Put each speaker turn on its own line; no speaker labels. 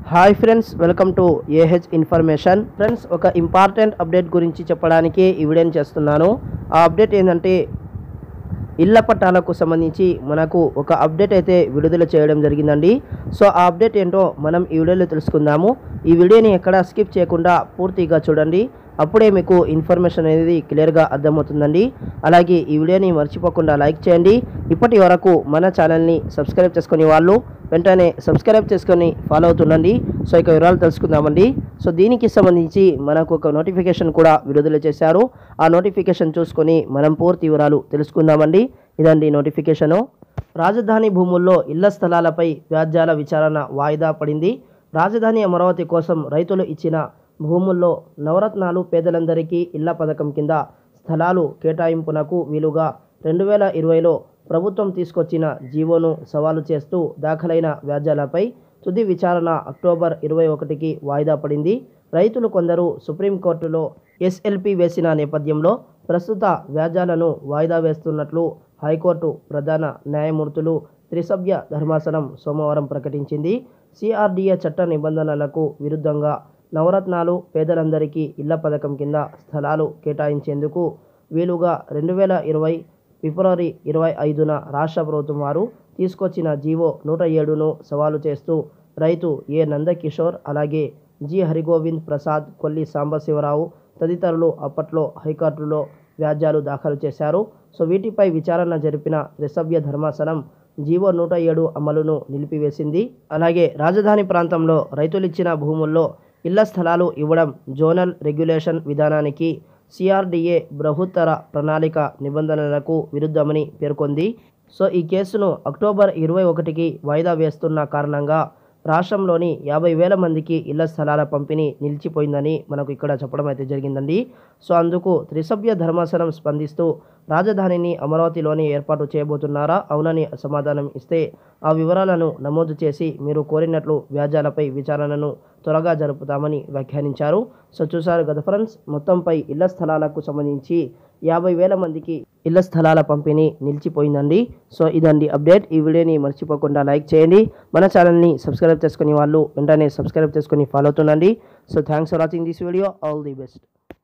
hi friends welcome to AH information friends ఒక important update గురించి చెప్పడానికి ఈ వీడియోని చేస్తున్నాను ఆ అప్డేట్ ఏంటంటే ఇళ్ల పట్టాలకు సంబంధించి మనకు ఒక అప్డేట్ అయితే విడుదల చేయడం జరిగిందండి సో ఆ అప్డేట్ ఏంటో మనం ఈ వీడియోలో తెలుసుకుందాము ఈ వీడియోని ఎక్కడ స్కిప్ చేయకుండా పూర్తిగా చూడండి అప్పుడే మీకు ఇన్ఫర్మేషన్ అనేది క్లియర్గా అర్థమవుతుందండి అలాగే ఈ వీడియోని మర్చిపోకుండా లైక్ చేయండి ఇప్పటి వరకు మన ఛానల్ని సబ్స్క్రైబ్ చేసుకునే వాళ్ళు వెంటనే సబ్స్క్రైబ్ చేసుకొని ఫాలో అవుతుండండి సో ఇక వివరాలు తెలుసుకుందామండి సో దీనికి సంబంధించి మనకు ఒక నోటిఫికేషన్ కూడా విడుదల చేశారు ఆ నోటిఫికేషన్ చూసుకొని మనం పూర్తి వివరాలు తెలుసుకుందామండి ఇదండి నోటిఫికేషను రాజధాని భూముల్లో ఇళ్ల స్థలాలపై వ్యాజ్యాల విచారణ వాయిదా పడింది రాజధాని అమరావతి కోసం రైతులు ఇచ్చిన భూముల్లో నవరత్నాలు పేదలందరికీ ఇళ్ల పథకం కింద స్థలాలు కేటాయింపునకు వీలుగా రెండు వేల ఇరవైలో ప్రభుత్వం తీసుకొచ్చిన జీవోను సవాలు చేస్తూ దాఖలైన వ్యాజ్యాలపై తుది విచారణ అక్టోబర్ ఇరవై ఒకటికి వాయిదా పడింది రైతులు కొందరు సుప్రీంకోర్టులో ఎస్ఎల్పి వేసిన నేపథ్యంలో ప్రస్తుత వ్యాజ్యాలను వాయిదా వేస్తున్నట్లు హైకోర్టు ప్రధాన న్యాయమూర్తులు త్రిసభ్య ధర్మాసనం సోమవారం ప్రకటించింది సిఆర్డీఏ చట్ట నిబంధనలకు విరుద్ధంగా నవరత్నాలు పేదలందరికీ ఇళ్ల పథకం కింద స్థలాలు కేటాయించేందుకు వీలుగా రెండు వేల ఇరవై ఫిబ్రవరి ఇరవై ఐదున రాష్ట్ర ప్రభుత్వం వారు తీసుకొచ్చిన జీవో నూట ఏడును సవాలు చేస్తూ రైతు ఏ నందకిషోర్ అలాగే జి హరిగోవింద్ ప్రసాద్ కొల్లి సాంబశివరావు తదితరులు అప్పట్లో హైకోర్టులో వ్యాజ్యాలు దాఖలు చేశారు సో వీటిపై విచారణ జరిపిన త్రిసభ్య ధర్మాసనం జీవో నూట ఏడు అమలును నిలిపివేసింది అలాగే రాజధాని ప్రాంతంలో రైతులిచ్చిన భూముల్లో ఇళ్ల స్థలాలు ఇవ్వడం జోనల్ రెగ్యులేషన్ విధానానికి సిఆర్డిఏ బృహత్తర ప్రణాళిక నిబంధనలకు విరుద్ధమని పేర్కొంది సో ఈ కేసును అక్టోబర్ ఇరవై ఒకటికి వాయిదా వేస్తున్న కారణంగా రాష్ట్రంలోని యాభై వేల మందికి ఇళ్ల స్థలాల పంపిణీ నిలిచిపోయిందని మనకు ఇక్కడ చెప్పడం అయితే జరిగిందండి సో అందుకు త్రిసభ్య ధర్మాసనం స్పందిస్తూ రాజధానిని అమరావతిలోనే ఏర్పాటు చేయబోతున్నారా అవునని సమాధానం ఇస్తే ఆ వివరాలను నమోదు చేసి మీరు కోరినట్లు వ్యాజ్యాలపై విచారణను త్వరగా జరుపుతామని వ్యాఖ్యానించారు సో చూసారు కదా ఫ్రెండ్స్ మొత్తంపై ఇళ్ల స్థలాలకు సంబంధించి యాభై వేల మందికి ఇళ్ల స్థలాల పంపిణీ నిలిచిపోయిందండి సో ఇదండి అప్డేట్ ఈ వీడియోని మర్చిపోకుండా లైక్ చేయండి మన ఛానల్ని సబ్స్క్రైబ్ చేసుకునే వాళ్ళు వెంటనే సబ్స్క్రైబ్ చేసుకొని ఫాలో అవుతుండండి so thanks for watching this video all the best